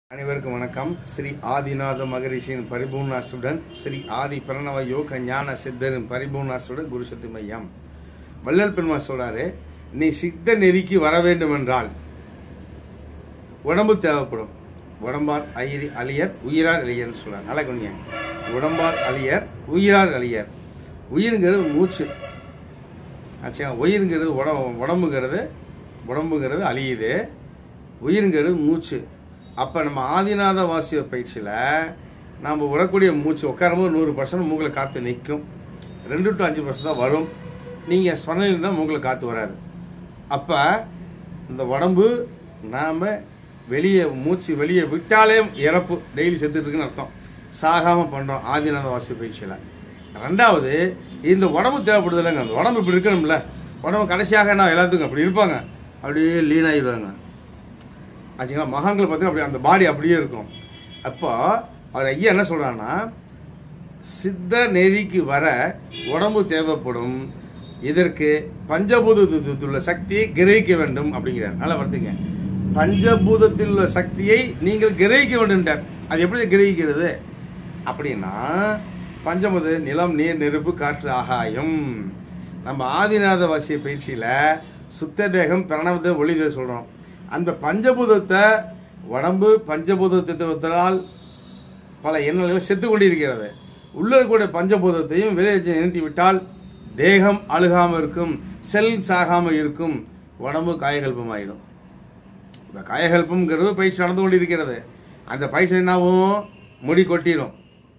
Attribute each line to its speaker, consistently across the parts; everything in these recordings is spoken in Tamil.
Speaker 1: அனைவருக்கும் வணக்கம் ஸ்ரீ ஆதிநாத மகரிஷியின் பரிபூர்ணாசுடன் ஸ்ரீ ஆதி பிரணவ யோக ஞான சித்தரின் பரிபூர்ணாசுடன் குருசக்தி மையம் வள்ளல் பெருமாள் சொல்றாரு நீ சித்த நெறிக்கு வர வேண்டும் என்றால் உடம்பு தேவைப்படும் உடம்பால் அயிரி அழியர் உயிரார் அழியர்னு சொல்றாரு நல்லா கொஞ்சம் உடம்பால் அழியர் உயிரார் அழியர் உயிருங்கிறது மூச்சு ஆச்சுங்களா உயிருங்கிறது உடம்பு உடம்புங்கிறது உடம்புங்கிறது அழியுது உயிருங்கிறது மூச்சு அப்போ நம்ம ஆதிநாத வாசிய பயிற்சியில் நாம் விடக்கூடிய மூச்சு உட்காரும்போது நூறு பர்சன்ட் மூக்கில் காற்று நிற்கும் ரெண்டு டு அஞ்சு பர்சன்ட் தான் வரும் நீங்கள் ஸ்மரணையில் தான் மூக்கில் காற்று வராது அப்போ இந்த உடம்பு நாம் வெளியே மூச்சு வெளியே விட்டாலே இறப்பு டெய்லி செத்துட்டு இருக்குன்னு அர்த்தம் சாகாமல் பண்ணுறோம் ஆதிநாத வாசிய பயிற்சியில் ரெண்டாவது இந்த உடம்பு தேவைப்படுது இல்லைங்க அந்த உடம்பு இப்படி இருக்கணும்ல உடம்பு கடைசியாக நான் எல்லாத்துக்கும் அப்படி இருப்பாங்க அப்படியே லீன் ஆகிடுவாங்க ஆச்சுங்களா மகான்கள் பார்த்தீங்கன்னா அப்படி அந்த பாடி அப்படியே இருக்கும் அப்போ அவர் ஐயா என்ன சொல்றாருன்னா சித்த நெறிக்கு வர உடம்பு தேவைப்படும் இதற்கு பஞ்சபூதத்தில் உள்ள சக்தியை கிரகிக்க வேண்டும் அப்படிங்கிறார் நல்லா வருதுங்க பஞ்சபூதத்தில் உள்ள சக்தியை நீங்கள் கிரகிக்க வேண்டும்ட்டார் அது எப்படி கிரகிக்கிறது அப்படின்னா பஞ்சமது நிலம் நீர் நெருப்பு காற்று ஆகாயம் நம்ம ஆதிநாத வாசிய பயிற்சியில சுத்த தேகம் பிரணவத்தை ஒளிதை சொல்றோம் அந்த பஞ்சபூதத்தை உடம்பு பஞ்சபூதத்தினால் பல எண்ணங்கள் செத்து கொண்டிருக்கிறது உள்ள இருக்கக்கூடிய பஞ்சபூதத்தையும் வெளியே நிறுத்தி விட்டால் தேகம் அழுகாம இருக்கும் செல் சாகாம இருக்கும் உடம்பு காயகல்பமாயிடும் இப்போ காயகல்பம்ங்கிறது பயிற்சி நடந்து கொண்டிருக்கிறது அந்த பயிற்சி என்னாகும் முடி கொட்டிடும்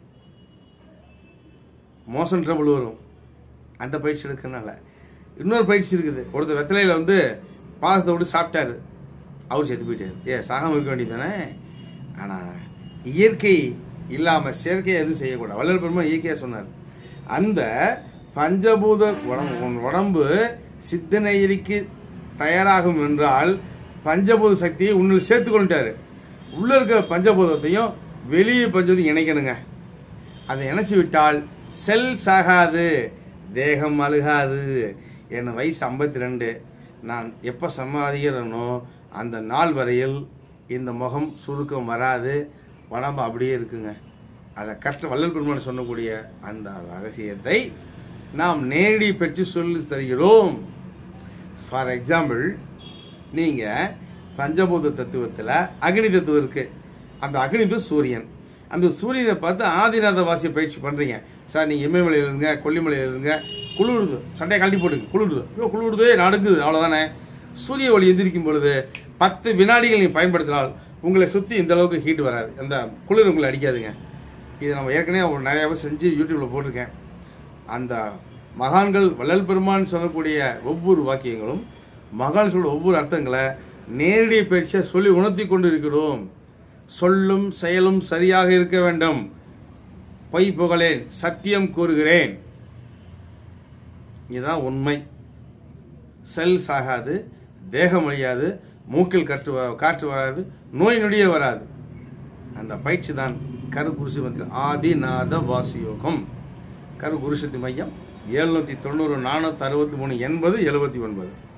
Speaker 1: மோசன் ட்ரபிள் வரும் அந்த பயிற்சி எடுக்கனால இன்னொரு பயிற்சி இருக்குது ஒருத்தர் வெத்தலையில் வந்து பாதத்தை விட்டு சாப்பிட்டாரு அவர் செத்து போயிட்டாரு ஏ சாகாம இருக்க வேண்டியது தானே ஆனால் இயற்கை இல்லாமல் செயற்கையை எதுவும் செய்யக்கூடாது வள்ளல் பெருமாள் இயற்கையாக சொன்னார் அந்த பஞ்சபூத உடம்பு உன் உடம்பு சித்தநெய்யரிக்கு தயாராகும் என்றால் பஞ்சபூத சக்தியை உன்னில் சேர்த்து கொண்டுட்டாரு உள்ள இருக்கிற பஞ்சபூதத்தையும் வெளியே பஞ்சபூதம் இணைக்கணுங்க அதை இணைச்சி விட்டால் செல் சாகாது தேகம் அழுகாது என் வயசு ஐம்பத்தி ரெண்டு நான் எப்போ சமாதிக்கிறனோ அந்த நாள் வரையில் இந்த முகம் சுருக்கம் வராது உடம்பு அப்படியே இருக்குங்க அதை கஷ்ட வள்ளல் பெருமாள் சொல்லக்கூடிய அந்த ரகசியத்தை நாம் நேரடி பெற்று சொல்லி தருகிறோம் ஃபார் எக்ஸாம்பிள் நீங்கள் பஞ்சபூத தத்துவத்தில் அக்னி தத்துவம் இருக்கு அந்த அக்னி தத்துவம் சூரியன் அந்த சூரியனை பார்த்து ஆதிநாத வாசிய பயிற்சி பண்ணுறீங்க சார் நீங்கள் இமயமலையில் இருங்க கொல்லிமலையில் இருங்க குளிருது சண்டையை கழட்டி போட்டுங்க குளிருது ஐயோ குளிருது நடுங்குது அவ்வளோதானே சூரிய ஒளி எந்திரிக்கும் பொழுது பத்து வினாடிகள் நீங்கள் பயன்படுத்தினால் உங்களை சுற்றி இந்த அளவுக்கு ஹீட் வராது அந்த குளிர் உங்களை அடிக்காதுங்க இது நம்ம ஏற்கனவே ஒரு நிறையாவே செஞ்சு யூடியூப்பில் போட்டிருக்கேன் அந்த மகான்கள் வள்ளல் பெருமான் சொல்லக்கூடிய ஒவ்வொரு வாக்கியங்களும் மகான் சொல்ற ஒவ்வொரு அர்த்தங்களை நேரடி பயிற்சியை சொல்லி உணர்த்தி கொண்டு இருக்கிறோம் சொல்லும் செயலும் சரியாக இருக்க வேண்டும் பொய் புகழேன் சத்தியம் கூறுகிறேன் இதுதான் உண்மை செல் சாகாது தேகம் அழியாது மூக்கில் கற்று வ- காற்று வராது நோய் நொடியே வராது அந்த பயிற்சி தான் கரு குருசி வந்து ஆதிநாத வாசியோகம் கரு குருசக்தி மையம் எழுநூத்தி தொண்ணூறு நானூத்தி அறுபத்தி மூணு எண்பது எழுபத்தி ஒன்பது